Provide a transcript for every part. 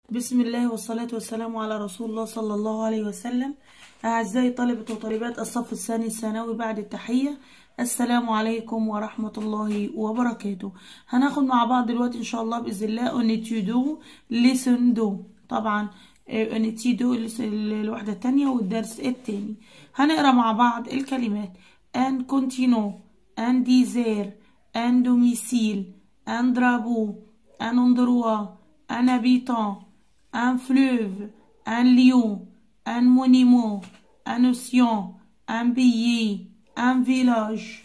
بسم الله والصلاة والسلام على رسول الله صلى الله عليه وسلم أعزائي طلبة وطالبات الصف الثاني الثانوي بعد التحية السلام عليكم ورحمة الله وبركاته هناخد مع بعض دلوقتي إن شاء الله بإذن الله اونيتيودو ليسون دو طبعا اونيتيودو الوحدة التانية والدرس التاني هنقرا مع بعض الكلمات ان كونتينو ان ديزير ان دوميسيل ان درابو ان اندروا un habitant, un fleuve, un lion, un monument, un océan, un pays, un village.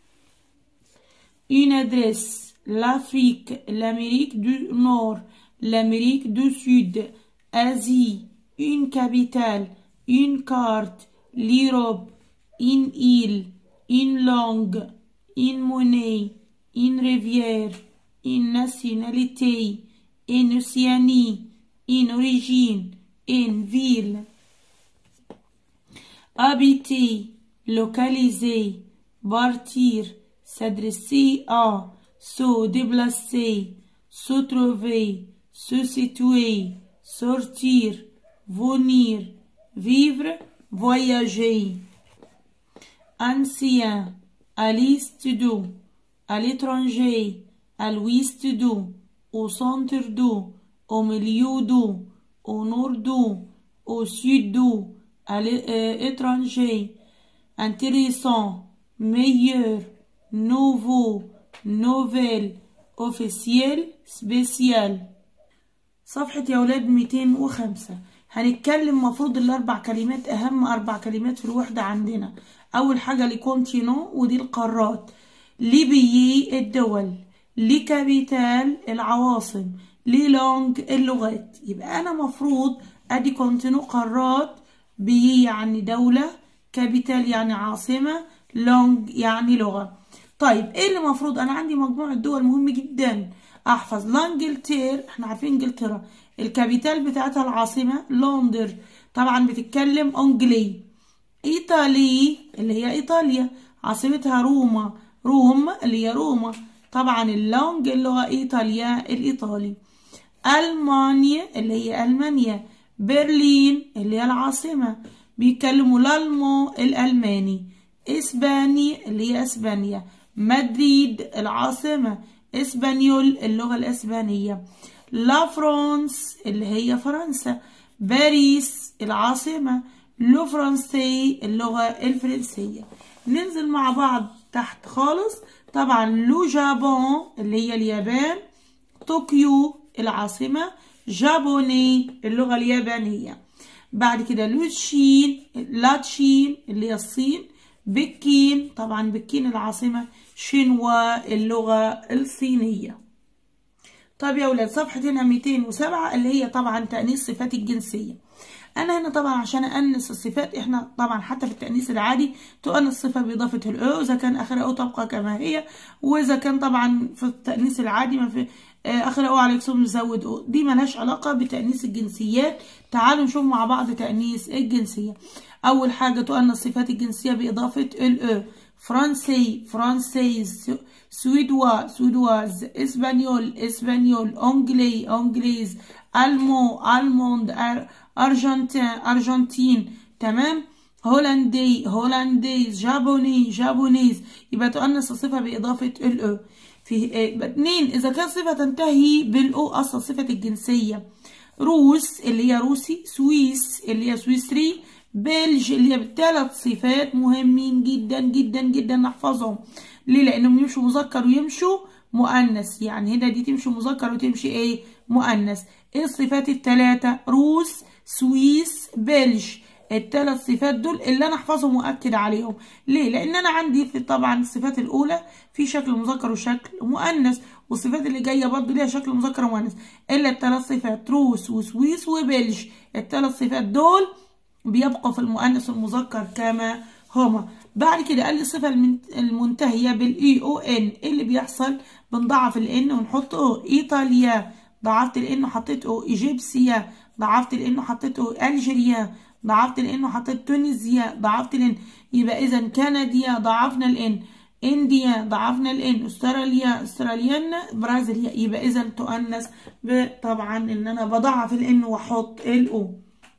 Une adresse, l'Afrique, l'Amérique du Nord, l'Amérique du Sud, Asie, une capitale, une carte, l'Europe, une île, une langue, une monnaie, une rivière, une nationalité, une Océanie, une origine, une ville. Habiter, localiser, partir, s'adresser à, se déplacer, se trouver, se situer, sortir, venir, vivre, voyager. Ancien, à l'est d'où, à l'étranger, à l'ouest d'où, au centre d'eau, au milieu d'eau, au nord d'eau, au sud d'eau, à l'étranger, intéressant, meilleur, nouveau, nouvelle, officiel, spécial. صفحة يا ولاد 205 هنتكلم مفروض الأربع كلمات أهم أربع كلمات في الوحدة عندنا أول حاجة لكونتينو ودي القارات ليبيي الدول لكابيتال العواصم للونج اللغات يبقى انا مفروض ادي كونتينو قارات بي يعني دولة كابيتال يعني عاصمة لونج يعني لغة طيب ايه اللي مفروض انا عندي مجموعة دول مهم جدا احفظ لانجلتير احنا عارفين انجلترا الكابيتال بتاعتها العاصمة لندر طبعا بتتكلم انجلي ايطالي اللي هي ايطاليا عاصمتها روما روم اللي هي روما طبعا اللونج اللغة إيطاليا الإيطالي ألمانيا اللي هي ألمانيا برلين اللي هي العاصمة بيتكلموا الألمو الألماني إسباني اللي هي أسبانيا مدريد العاصمة إسبانيول اللغة الأسبانية لا فرانس اللي هي فرنسا باريس العاصمة لو فرنسي اللغة الفرنسية ننزل مع بعض تحت خالص طبعا لو جابون اللي هي اليابان طوكيو العاصمة جابوني اللغة اليابانية بعد كده لو تشين لا تشين اللي هي الصين بكين طبعا بكين العاصمة شينوا اللغة الصينية طب يا أولاد صفحة هنا 207 اللي هي طبعا تأنيث صفات الجنسية انا هنا طبعا عشان انس الصفات احنا طبعا حتى في التانيث العادي تؤنث الصفه باضافه الاو اذا كان اخر او تبقى كما هي واذا كان طبعا في التانيث العادي ما في اخر او على ثم نزود او دي ملهاش علاقه بتانيث الجنسيات تعالوا نشوف مع بعض تانيث الجنسيه اول حاجه تؤنث الصفات الجنسيه باضافه الاو فرنسي فرانسيز سويدوا سويدواز اسبانيول اسبانيول انجلي انجليز المو الموند أرجنتين أرجنتين تمام هولندي هولنديز جابوني جابونيز يبقى تؤنث الصفة بإضافة الأو في اتنين إذا كان صفة تنتهي بالأو أصل صفة الجنسية روس اللي هي روسي سويس اللي هي سويسري بلج اللي هي بالثلاث صفات مهمين جدا جدا جدا نحفظهم ليه لأنهم يمشوا مذكر ويمشوا مؤنث يعني هنا دي تمشي مذكر وتمشي ايه مؤنث ايه الصفات الثلاثة روس سويس بلج الثلاث صفات دول اللي انا احفظهم واكد عليهم ليه لان انا عندي في طبعا الصفات الاولى في شكل مذكر وشكل مؤنث والصفات اللي جايه برضو ليها شكل مذكر ومؤنث الا الثلاث صفات روس وسويس وبلج الثلاث صفات دول بيبقوا في المؤنث والمذكر كما هما بعد كده قال لي الصفه المنتهيه بالاي او ان اللي بيحصل بنضعف الان ونحط او ايطاليا ضعفت الان وحطيت او ايجيبسيا ضعفت لانه حطيت الجيريا ضعفت لانه حطيت تونسيا ضعفت لان يبقى اذا كنديا ضعفنا الان انديا ضعفنا الان استراليا استراليان برازيليا يبقى اذا تؤنث طبعا ان انا بضعف الان واحط الاو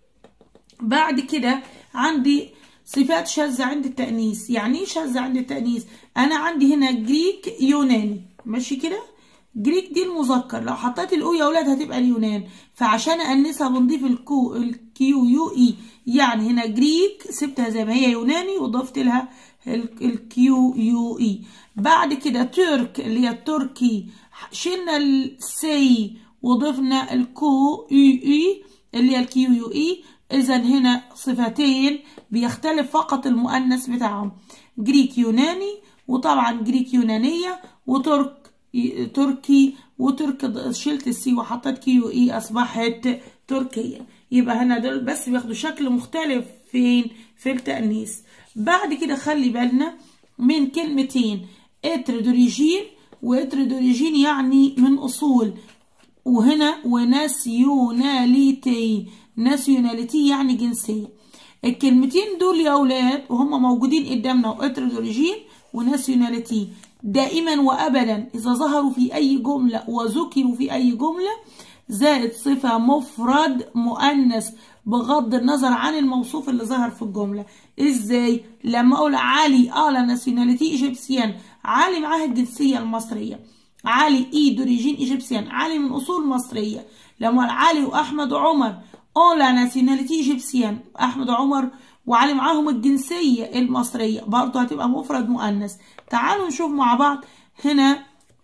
بعد كده عندي صفات شاذة عند التأنيث يعني ايه شاذة عند التأنيث انا عندي هنا جريك يوناني ماشي كده جريك دي المذكر لو حطيت الاو يا اولاد هتبقى اليونان فعشان انسها بنضيف الكو الكيو يو اي يعني هنا جريك سبتها زي ما هي يوناني وضفت لها الكيو يو اي بعد كده ترك اللي هي التركي شلنا السي وضفنا الكو يو اي اللي هي الكيو يو اي اذا هنا صفتين بيختلف فقط المؤنث بتاعهم جريك يوناني وطبعا جريك يونانية وترك تركي وترك شلت السي وحطيت كيو اي اصبحت تركية يبقى هنا دول بس بياخدوا شكل مختلف فين في التأنيث بعد كده خلي بالنا من كلمتين اتر دوريجين واتر دوريجين يعني من اصول وهنا وناسيوناليتي ناسيوناليتي يعني جنسية الكلمتين دول يا اولاد وهم موجودين قدامنا واتر دوريجين وناسيوناليتي دائما وابدا اذا ظهروا في اي جمله وذكروا في اي جمله زائد صفه مفرد مؤنث بغض النظر عن الموصوف اللي ظهر في الجمله ازاي لما اقول علي الا ناسيوناليتي ايجيبسيان علي معاه الجنسيه المصريه علي اي دوريجين ايجيبسيان علي من اصول مصريه لما علي واحمد وعمر اولا ناسيوناليتي ايجيبسيان احمد وعمر وعلي معاهم الجنسيه المصريه برضه هتبقى مفرد مؤنث تعالوا نشوف مع بعض هنا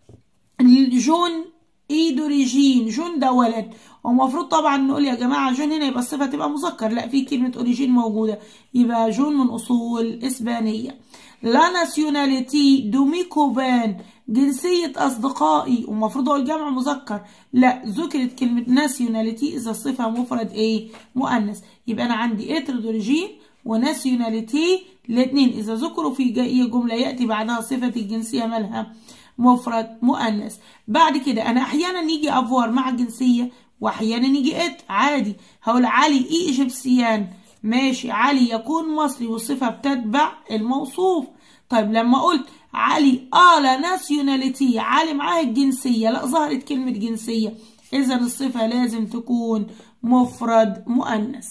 جون اي دوريجين جون ده ولد ومفروض طبعا نقول يا جماعه جون هنا يبقى الصفه تبقى مذكر لا في كلمه اوريجين موجوده يبقى جون من اصول اسبانيه لا ناسيوناليتي دوميكوبان جنسية أصدقائي ومفروض أقول جمع مذكر لا ذكرت كلمة ناسيوناليتي إذا الصفة مفرد إيه مؤنث يبقى أنا عندي إتر دوريجين وناسيوناليتي الاثنين إذا ذكروا في أي جملة يأتي بعدها صفة الجنسية مالها مفرد مؤنث بعد كده أنا أحيانا يجي أفوار مع الجنسية وأحيانا يجي إت عادي هقول علي إي إيجيبسيان ماشي علي يكون مصري والصفة بتتبع الموصوف طيب لما قلت علي آلا ناسيوناليتي علي معاه الجنسية لا ظهرت كلمة جنسية إذا الصفة لازم تكون مفرد مؤنث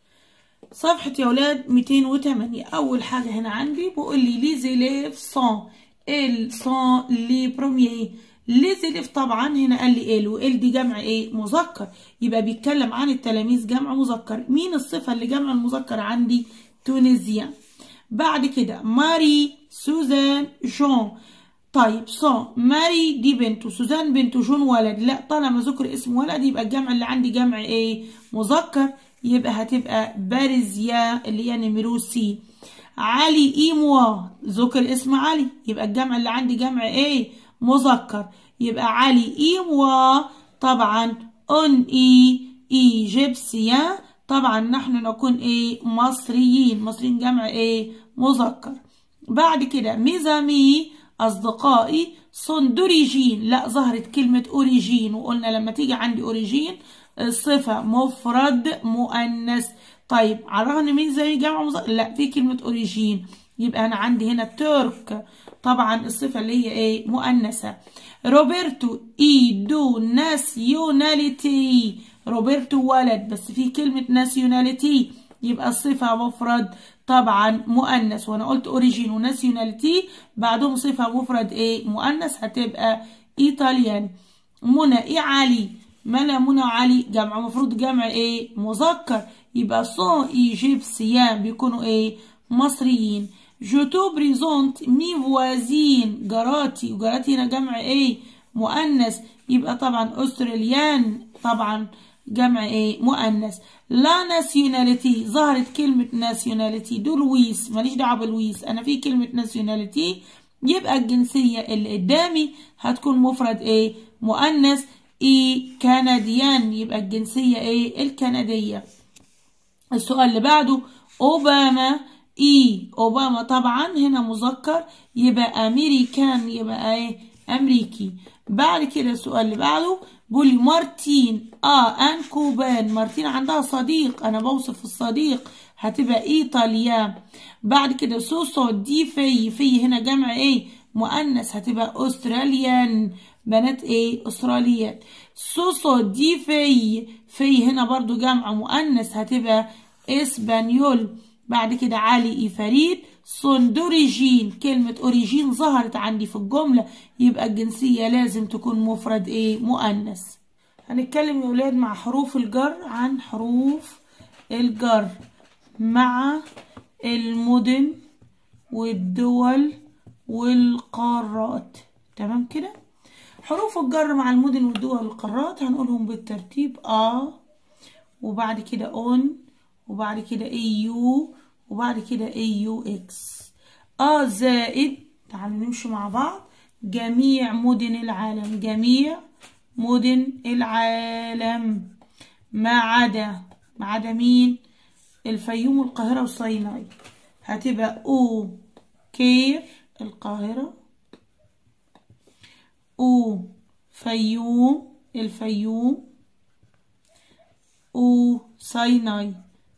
صفحة يا ولاد 208 أول حاجة هنا عندي بقول لي لي زيليف سون ال سون لي بروميي لي زيليف طبعا هنا قال لي ال وال دي جمع ايه مذكر يبقى بيتكلم عن التلاميذ جمع مذكر مين الصفة اللي جمع المذكر عندي تونيزيان بعد كده ماري سوزان جون طيب سون ماري دي بنت وسوزان بنت وجون ولد لا طالما ذكر اسم ولد يبقى الجمع اللي عندي جمع ايه مذكر يبقى هتبقى باريزيا اللي هي نمرو سي علي ايموا ذكر اسم علي يبقى الجمع اللي عندي جمع ايه مذكر يبقى علي ايموا طبعا اون اي ايجيبسيان طبعا نحن نكون ايه مصريين مصريين جمع ايه مذكر بعد كده ميزامي اصدقائي صن دوريجين لا ظهرت كلمة اوريجين وقلنا لما تيجي عندي اوريجين الصفة مفرد مؤنث طيب على الرغم ان مين زي جمع مذكر لا في كلمة اوريجين يبقى انا عندي هنا ترك طبعا الصفة اللي هي ايه مؤنثة روبرتو اي دو ناسيوناليتي روبرتو ولد بس في كلمة ناسيوناليتي يبقى الصفة مفرد طبعا مؤنث وانا قلت اوريجين وناسيوناليتي بعدهم صفة مفرد ايه مؤنث هتبقى ايطاليان منى ايه علي منى منى علي جمع مفروض جمع ايه مذكر يبقى سون ايجيبسيان بيكونوا ايه مصريين جوتو بريزونت مي فوازين جاراتي وجاراتي هنا جمع ايه مؤنث يبقى طبعا استراليان طبعا جمع ايه مؤنث لا ناسيوناليتي ظهرت كلمة ناسيوناليتي دول لويس ماليش دعوة بلويس انا في كلمة ناسيوناليتي يبقى الجنسية اللي قدامي هتكون مفرد ايه مؤنث ايه كنديان يبقى الجنسية ايه الكندية السؤال اللي بعده اوباما اي اوباما طبعا هنا مذكر يبقى امريكان يبقى ايه امريكي بعد كده السؤال اللي بعده بيقول لي مارتين اه ان كوبان مارتين عندها صديق انا بوصف الصديق هتبقى ايطاليا بعد كده سوسو دي في في هنا جمع ايه مؤنث هتبقى استراليان بنات ايه استراليات سوسو دي في في هنا برضو جمع مؤنث هتبقى اسبانيول بعد كده علي اي فريد سون دوريجين كلمة اوريجين ظهرت عندي في الجملة يبقى الجنسية لازم تكون مفرد ايه مؤنث هنتكلم يا ولاد مع حروف الجر عن حروف الجر مع المدن والدول والقارات تمام كده حروف الجر مع المدن والدول والقارات هنقولهم بالترتيب ا وبعد كده اون وبعد كده اي يو وبعد كده اي يو اكس ا زائد تعالوا نمشي مع بعض جميع مدن العالم جميع مدن العالم ما عدا ما عدا مين الفيوم والقاهرة والصيناء هتبقى او كير القاهرة او فيوم الفيوم او سيناء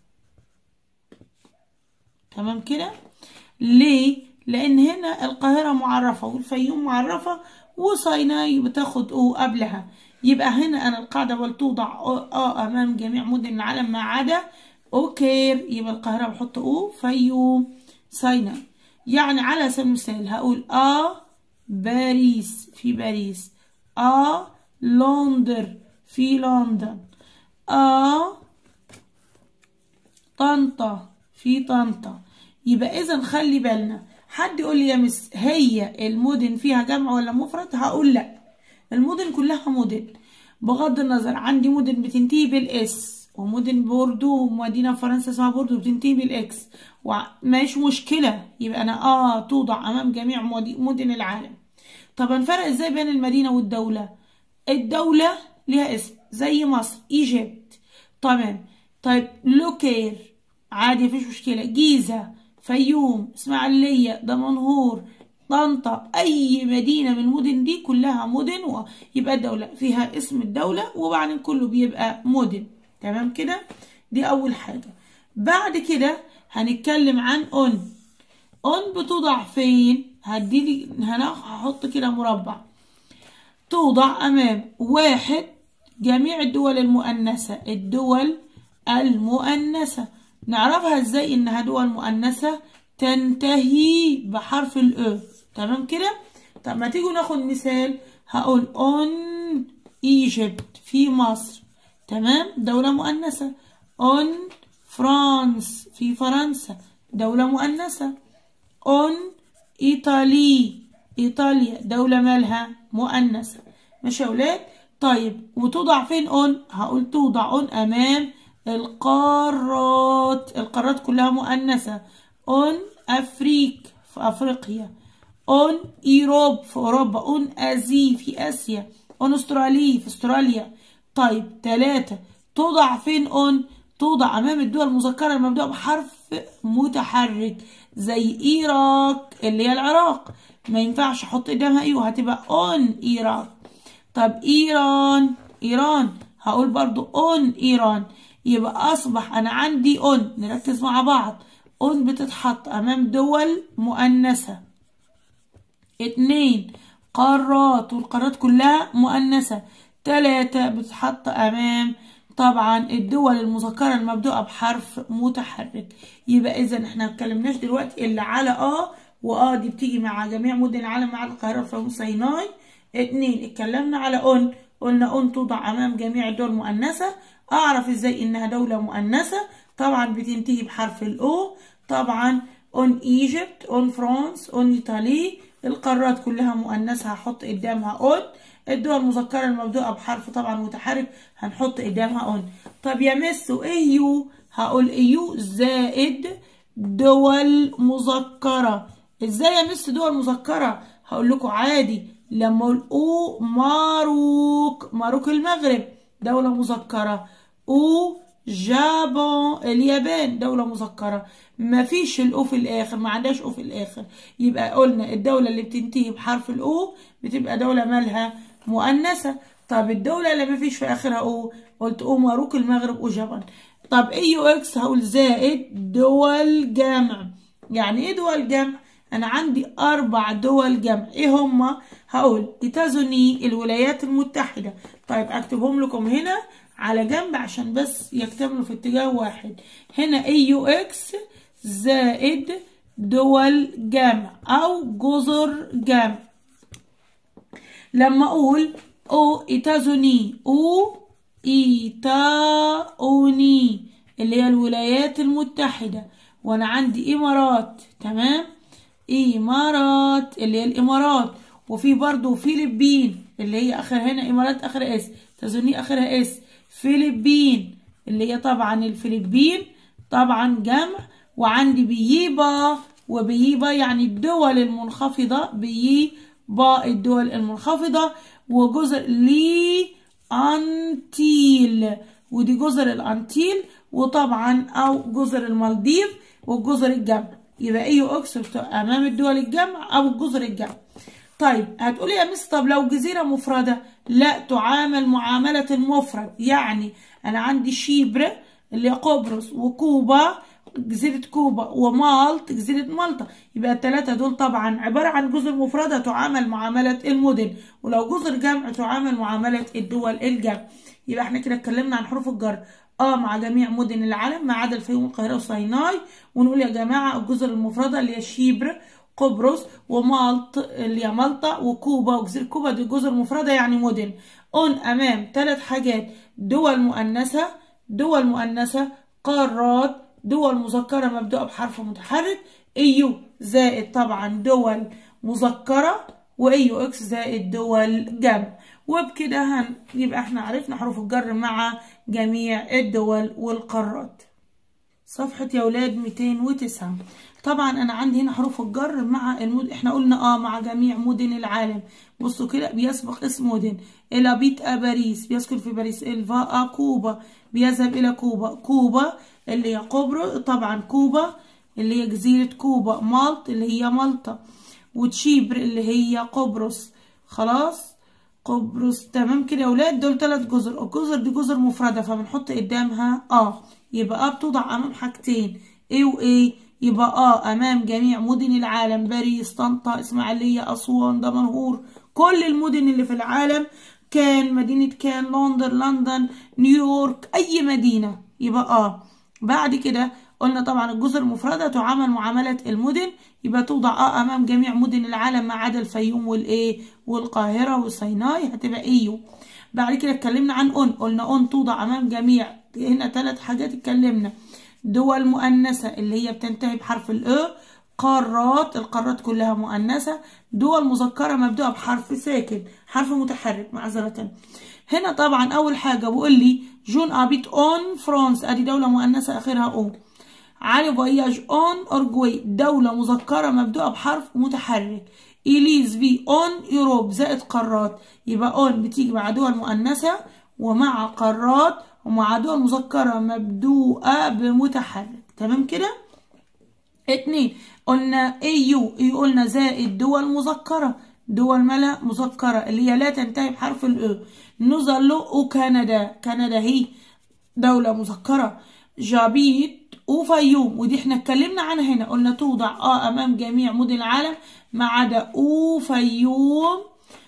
تمام كده ليه لان هنا القاهرة معرفة والفيوم معرفة وسيناء بتاخد او قبلها يبقى هنا انا القاعدة بتوضع اه امام جميع مدن العالم ما عدا اوكير يبقى القاهرة بحط او فيوم سيناء يعني على سبيل المثال هقول اه باريس في باريس اه لندن في لندن اه طنطا في طنطا يبقى اذا خلي بالنا حد يقول لي يا مس هي المدن فيها جمع ولا مفرد هقول لا المدن كلها مدن بغض النظر عندي مدن بتنتهي بالاس ومدن بوردو مدينة في فرنسا اسمها بوردو بتنتهي بالاكس وماش مشكلة يبقى انا اه توضع امام جميع مدن العالم طب هنفرق ازاي بين المدينة والدولة الدولة ليها اسم زي مصر ايجيبت تمام طيب لوكير عادي مفيش مشكلة جيزة فيوم اسماعيلية دمنهور طنطا اي مدينة من المدن دي كلها مدن يبقى الدولة فيها اسم الدولة وبعدين كله بيبقى مدن تمام كده دي اول حاجة بعد كده هنتكلم عن اون اون بتوضع فين هديلي هنا هحط كده مربع توضع امام واحد جميع الدول المؤنثة الدول المؤنثة نعرفها ازاي انها دول مؤنثة تنتهي بحرف الاو تمام كده طب ما تيجوا ناخد مثال هقول اون ايجيبت في مصر تمام دولة مؤنثة اون فرانس في فرنسا دولة مؤنثة اون ايطالي ايطاليا دولة مالها مؤنثة ماشي يا ولاد طيب وتوضع فين اون هقول توضع اون امام القارات القارات كلها مؤنثة اون افريك في افريقيا اون ايروب في اوروبا اون ازي في اسيا اون استرالي في استراليا طيب تلاتة توضع فين اون توضع امام الدول المذكرة المبدوءة بحرف متحرك زي ايراك اللي هي العراق ما ينفعش احط قدامها ايوه هتبقى اون ايراك طب ايران ايران هقول برضو اون ايران يبقى اصبح انا عندي اون نركز مع بعض اون بتتحط امام دول مؤنثة اتنين قارات والقارات كلها مؤنثة تلاتة بتتحط امام طبعا الدول المذكرة المبدوءة بحرف متحرك يبقى اذا احنا متكلمناش دلوقتي الا على اه واه دي بتيجي مع جميع مدن العالم مع القاهرة فيوم سيناء اتنين اتكلمنا على اون قلنا اون توضع امام جميع الدول المؤنثة اعرف ازاي انها دولة مؤنثة طبعا بتنتهي بحرف الاو طبعا اون ايجيبت اون فرانس اون ايطالي القارات كلها مؤنثة هحط قدامها اون الدول المذكرة المبدوءة بحرف طبعا متحرك هنحط قدامها اون طب يا مس وايه يو هقول ايو زائد دول مذكرة ازاي يا مس دول مذكرة هقول لكم عادي لما اقول او ماروك ماروك المغرب دولة مذكرة او جابون اليابان دولة مذكرة مفيش الأو في الآخر ما عندهاش أو في الآخر يبقى قلنا الدولة اللي بتنتهي بحرف الأو بتبقى دولة مالها مؤنثة طب الدولة اللي مفيش في آخرها أو قلت أو ماروك المغرب وجبن طب اي يو اكس هقول زائد دول جمع يعني ايه دول جمع انا عندي اربع دول جمع ايه هما هقول ايتازوني الولايات المتحدة طيب اكتبهم لكم هنا على جنب عشان بس يكتملوا في اتجاه واحد هنا اي يو اكس زائد دول جمع او جزر جمع لما اقول او ايتازوني او ايتاوني اللي هي الولايات المتحدة وانا عندي امارات تمام امارات اللي هي الامارات وفي برضو فيلبين اللي هي اخر هنا امارات اخر اس تظني اخرها اس فيلبين اللي هي طبعا الفلبين طبعا جمع وعندي بييبا وبييبا يعني الدول المنخفضة بييبا الدول المنخفضة وجزر لي أنتيل ودي جزر الأنتيل وطبعا أو جزر المالديف وجزر الجمع يبقى أي أكسر أمام الدول الجمع أو جزر الجمع طيب هتقولي يا مس طب لو جزيرة مفردة لا تعامل معاملة المفرد يعني أنا عندي شيبر اللي هي قبرص وكوبا جزيرة كوبا ومالط جزيرة مالطا يبقى الثلاثة دول طبعا عبارة عن جزر مفردة تعامل معاملة المدن ولو جزر جمع تعامل معاملة الدول الجمع يبقى احنا كده اتكلمنا عن حروف الجر اه مع جميع مدن العالم ما عدا الفيوم والقاهرة وسيناء ونقول يا جماعة الجزر المفردة اللي هي شيبر قبرص ومالط اللي هي مالطا وكوبا وجزيرة كوبا دي جزر مفردة يعني مدن اون امام ثلاث حاجات دول مؤنثة دول مؤنثة قارات دول مذكرة مبدوءة بحرف متحرك ايو زائد طبعا دول مذكرة وايو اكس زائد دول جمع وبكده هن يبقى احنا عرفنا حروف الجر مع جميع الدول والقارات صفحة يا ولاد 209 طبعا انا عندي هنا حروف الجر مع المد... احنا قلنا اه مع جميع مدن العالم بصوا كده بيسبق اسم مدن الى بيت باريس بيسكن في باريس الفا كوبا بيذهب الى كوبا كوبا اللي هي قبرص طبعا كوبا اللي هي جزيرة كوبا مالط اللي هي مالطا وتشيبر اللي هي قبرص خلاص قبرص تمام كده يا ولاد دول ثلاث جزر الجزر دي جزر مفردة فبنحط قدامها اه يبقى اه بتوضع امام حاجتين ايه وايه يبقى اه امام جميع مدن العالم باريس طنطا اسماعيلية اسوان دمنهور كل المدن اللي في العالم كان مدينة كان لندن لندن نيويورك اي مدينة يبقى اه بعد كده قلنا طبعا الجزر المفردة تعامل معاملة المدن يبقى توضع اه امام جميع مدن العالم ما عدا الفيوم والايه والقاهرة وسيناء هتبقى ايو بعد كده اتكلمنا عن اون قلنا اون توضع امام جميع هنا ثلاث حاجات اتكلمنا دول مؤنثة اللي هي بتنتهي بحرف الاو قارات القارات كلها مؤنثة دول مذكرة مبدوءة بحرف ساكن حرف متحرك معذرة هنا طبعا اول حاجة بقول لي جون ابيت اون فرانس ادي دولة مؤنثة اخرها او علي فواياج اون اورجواي دولة مذكرة مبدوءة بحرف متحرك إليز في اون يوروب زائد قارات يبقى اون بتيجي مع دول مؤنثة ومع قارات ومع دول مذكرة مبدوءة بمتحرك تمام كده اتنين قلنا ايو اي قلنا زائد دول مذكرة دول ملا مذكرة اللي هي لا تنتهي بحرف الاو نزلو وكندا كندا هي دولة مذكرة جابيت وفيوم ودي احنا اتكلمنا عنها هنا قلنا توضع اه امام جميع مدن العالم ما عدا او فيوم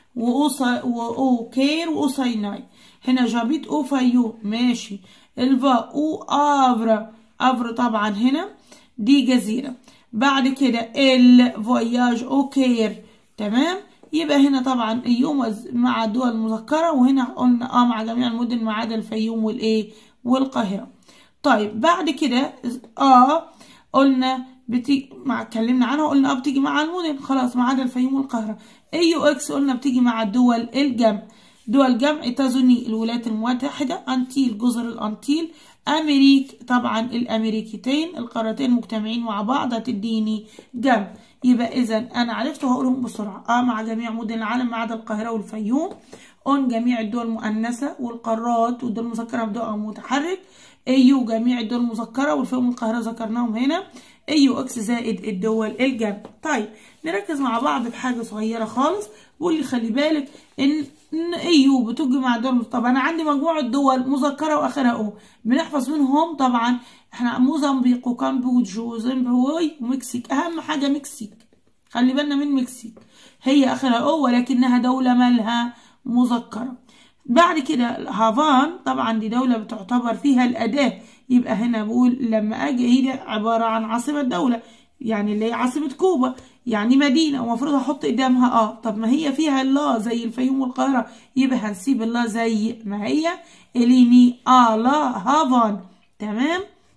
واو كير وسيناء هنا جابيت او فيوم ماشي الفا او افرا افرا طبعا هنا دي جزيرة بعد كده الفواياج او كير تمام يبقى هنا طبعا يوم مع الدول المذكرة وهنا قلنا اه مع جميع المدن ما عدا الفيوم والايه والقاهرة طيب بعد كده اه قلنا بتيجي مع اتكلمنا عنها قلنا اه بتيجي مع المدن خلاص ما عدا الفيوم والقاهرة اي اكس قلنا بتيجي مع الدول الجمع دول جمع تظني الولايات المتحدة أنتيل جزر الأنتيل أمريك طبعا الأمريكتين القارتين مجتمعين مع بعض هتديني جمع يبقى اذا انا عرفت وهقولهم بسرعه اه مع جميع مدن العالم ما عدا القاهره والفيوم اون جميع الدول المؤنثه والقارات والدول المذكره بدء متحرك ايو جميع الدول المذكره والفيوم والقاهره ذكرناهم هنا ايو اكس زائد الدول الجنب طيب نركز مع بعض بحاجه صغيره خالص بقول لي خلي بالك ان ان ايو بتجي مع دول طب انا عندي مجموعه دول مذكره واخرها او بنحفظ منهم طبعا احنا موزمبيق وكامبودج وزيمبابوي ومكسيك اهم حاجه مكسيك خلي بالنا من مكسيك هي اخرها او ولكنها دوله مالها مذكره بعد كده هافان طبعا دي دولة بتعتبر فيها الأداة يبقى هنا بقول لما أجي هي عبارة عن عاصمة دولة يعني اللي هي عاصمة كوبا يعني مدينة ومفروض أحط قدامها آه طب ما هي فيها الله زي الفيوم والقاهرة يبقى هنسيب الله زي ما هي إليني آه لا هافان تمام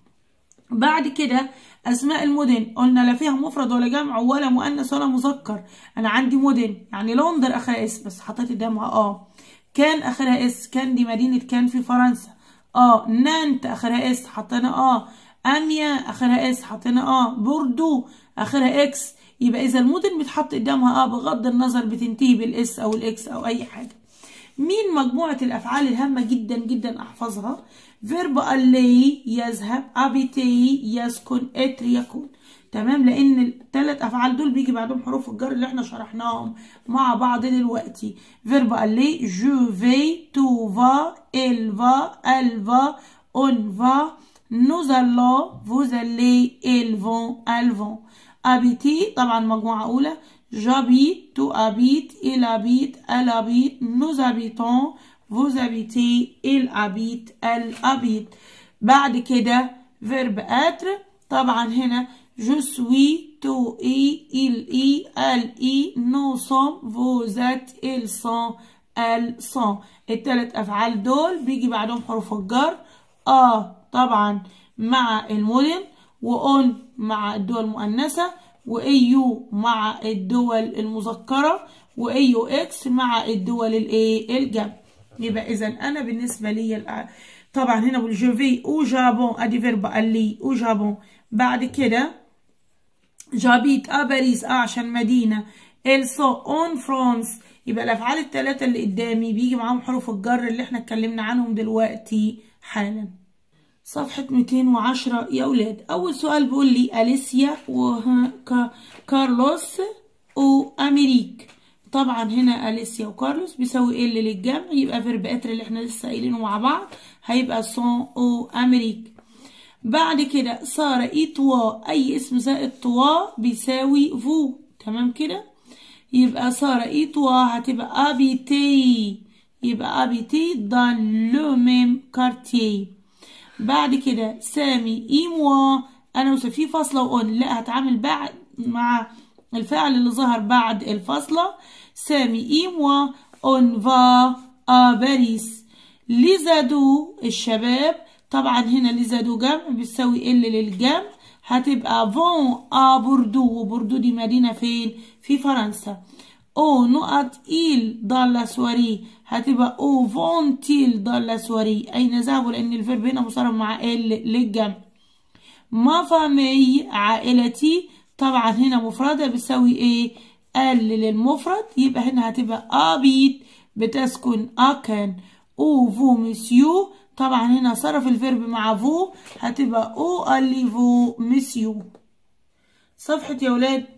بعد كده أسماء المدن قلنا لا فيها مفرد ولا جمع ولا مؤنث ولا مذكر أنا عندي مدن يعني لندن آخرها اس بس حطيت قدامها آه كان اخرها اس كان دي مدينة كان في فرنسا اه نانت اخرها اس حطينا اه اميا اخرها اس حطينا اه بوردو اخرها اكس يبقى اذا المدن بتحط قدامها اه بغض النظر بتنتهي بالاس او الاكس او اي حاجة مين مجموعة الافعال الهامة جدا جدا احفظها فيرب اللي يذهب ابيتي يسكن اتر يكون تمام لان الثلاث افعال دول بيجي بعدهم حروف الجر اللي احنا شرحناهم مع بعض دلوقتي فيرب aller je vais tu vas elle va elle va on va nous allons vous allez ils vont elles vont habiter طبعا مجموعة أولى j'habite tu habites il habite elle habite nous habitons vous habitez il habite elle habite بعد كده فيرب être طبعا هنا Je suis, tu es, il est, elle est, nous sommes, vous êtes, ils sont, elles sont. التلات أفعال دول بيجي بعدهم حروف الجر آه طبعا مع المدن وأون مع الدول المؤنثة وإيو مع الدول المذكرة وإيو إكس مع الدول الإيه الجمع يبقى إذا أنا بالنسبة لي طبعا هنا بقول جو في أو جابون أدي فيرب ألي أو جابون بعد كده جابيت اه باريس اه عشان مدينة إلسو اون فرانس يبقى الأفعال الثلاثة اللي قدامي بيجي معاهم حروف الجر اللي احنا اتكلمنا عنهم دلوقتي حالا صفحة 210 يا أولاد أول سؤال بيقول لي أليسيا وكارلوس وأمريك طبعا هنا أليسيا وكارلوس بيساوي ال للجمع يبقى فيرب اتر اللي احنا لسه قايلينه مع بعض هيبقى سون او أمريك بعد كده صار اي توا اي اسم زائد توا بيساوي فو تمام كده يبقى صار اي توا هتبقى ابيتي يبقى ابيتي دان لو ميم كارتيه بعد كده سامي اي موا انا وفي فاصله وان لا هتعامل بعد مع الفعل اللي ظهر بعد الفاصله سامي اي موا اون فا ا باريس ليزادو الشباب طبعا هنا لزادو جمع بتساوي ال للجمع هتبقى فون ا بوردو وبوردو دي مدينة فين في فرنسا او نقط إيل ضالة سواري هتبقى او فون تيل ضالة سواري أين ذهبوا لأن الفيرب هنا مصرف مع ال للجمع ما فامي عائلتي طبعا هنا مفردة بتساوي ايه ال للمفرد يبقى هنا هتبقى ابيت بتسكن اكن او فو مسيو طبعا هنا صرف الفيرب مع فو هتبقى او اللي فو مسيو صفحة يا ولاد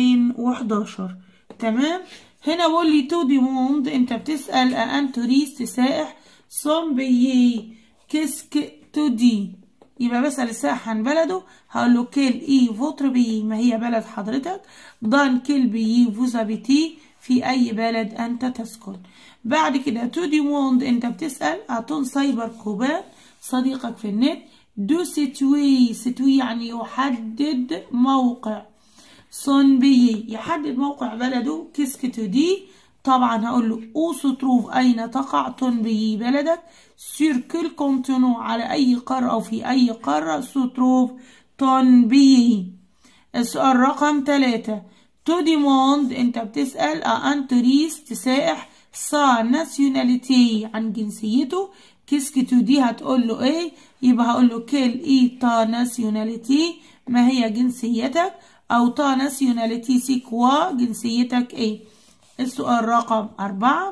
211 تمام هنا بقول لي تو دي موند انت بتسأل ان توريست سائح صوم بيي كسك تو دي يبقى بسأل السائح عن بلده هقول له كيل اي فوتر بي ما هي بلد حضرتك دان كيل بي فوزابيتي في اي بلد انت تسكن بعد كده تو دي موند انت بتسأل اعطون سايبر كوبان صديقك في النت دو سيتوي سيتوي يعني يحدد موقع سون بي يحدد موقع بلده كيسك تو دي طبعا هقول له او ستروف اين تقع تون بي بلدك سير كل كونتينو على اي قارة او في اي قارة ستروف تون بي السؤال رقم ثلاثة تو ديموند انت بتسأل ان توريست سائح سا ناسيوناليتي عن جنسيته كيسك تو دي هتقول له ايه يبقى هقول له كيل اي تا ناسيوناليتي ما هي جنسيتك أو تا ناسيوناليتي سي كوا جنسيتك إيه السؤال رقم أربعة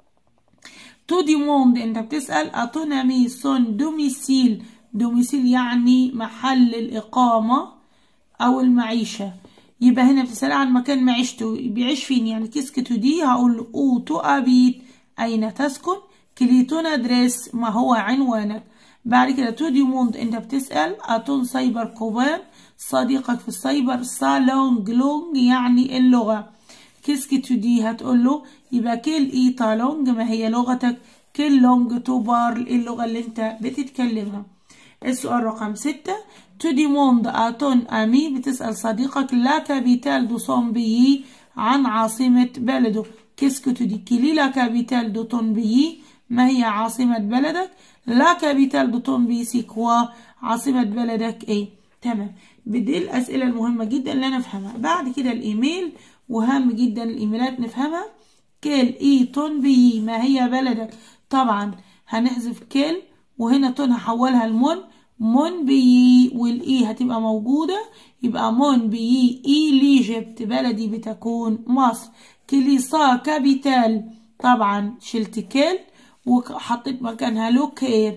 تو ديموند أنت بتسأل أتونامي سون دوميسيل دوميسيل يعني محل الإقامة أو المعيشة يبقى هنا بتسأل عن مكان معيشته بيعيش فين يعني كيسكتو دي هقول أو تو أبيت أين تسكن كليتون أدريس ما هو عنوانك بعد كده تو ديموند أنت بتسأل أتون سايبر كوبان صديقك في السايبر سالونج لونج يعني اللغة كيسكتو دي هتقول له يبقى كيل إي تالونج ما هي لغتك كيل لونج تو بار اللغة اللي أنت بتتكلمها السؤال رقم ستة تو ديموند أتون أمي بتسأل صديقك لا كابيتال دو سون بيي عن عاصمة بلده كيسكو تو دي كيلي لا كابيتال دو تون بيي ما هي عاصمة بلدك لا كابيتال دو تون بيي سي كوا عاصمة بلدك ايه تمام بدي الأسئلة المهمة جدا اللي أنا أفهمها بعد كده الإيميل وهام جدا الإيميلات نفهمها كيل إي تون بيي ما هي بلدك طبعا هنحذف كيل وهنا تون هحولها لمون مون بي والاي هتبقى موجودة يبقى مون بي اي ليجبت بلدي بتكون مصر كليسا كابيتال طبعا شلت كيل وحطيت مكانها لوكير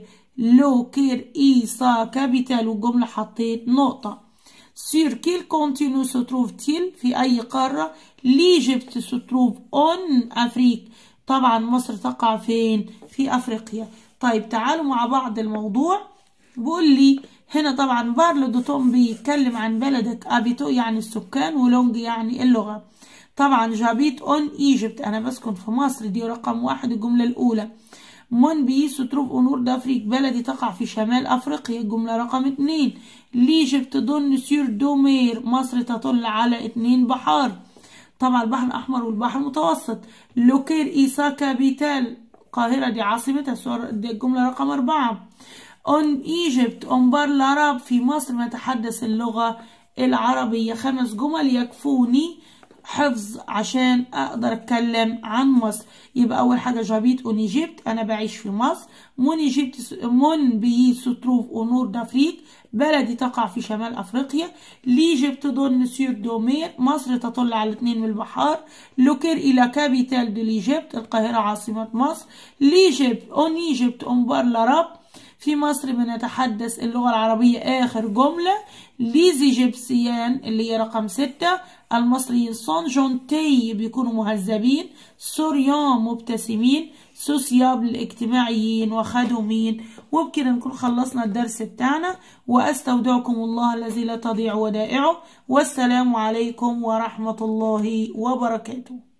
لوكير اي سا كابيتال والجملة حطيت نقطة سير كيل كونتينو ستروف تيل في أي قارة ليجبت ستروف اون أفريك طبعا مصر تقع فين في أفريقيا طيب تعالوا مع بعض الموضوع بيقول لي هنا طبعا بارلو دوتون بيتكلم عن بلدك ابيتو يعني السكان ولونج يعني اللغة طبعا جابيت اون ايجيبت انا بسكن في مصر دي رقم واحد الجملة الاولى مون بي ستروف اونور دافريك بلدي تقع في شمال افريقيا الجملة رقم اتنين ليجيبت دون سير دومير مصر تطل على اتنين بحار طبعا البحر الاحمر والبحر المتوسط لوكير ايسا كابيتال القاهرة دي عاصمتها دي الجملة رقم أربعة on Egypt on بار العرب في مصر نتحدث اللغة العربية خمس جمل يكفوني حفظ عشان أقدر أتكلم عن مصر يبقى أول حاجة جابيت اون ايجيبت أنا بعيش في مصر مون ايجيبت مون بي ستروف اونور دافريك بلدي تقع في شمال أفريقيا ليجيبت دون سير دومير مصر تطل على اثنين من البحار لوكير إلى كابيتال دو ليجيبت القاهرة عاصمة مصر ليجيبت اون ايجيبت اون بار العرب في مصر بنتحدث اللغة العربية آخر جملة ليزي جيبسيان اللي هي رقم ستة المصريين صون جونتي بيكونوا مهذبين سوريان مبتسمين سوسيابل اجتماعيين وخدومين وبكده نكون خلصنا الدرس بتاعنا وأستودعكم الله الذي لا تضيع ودائعه والسلام عليكم ورحمة الله وبركاته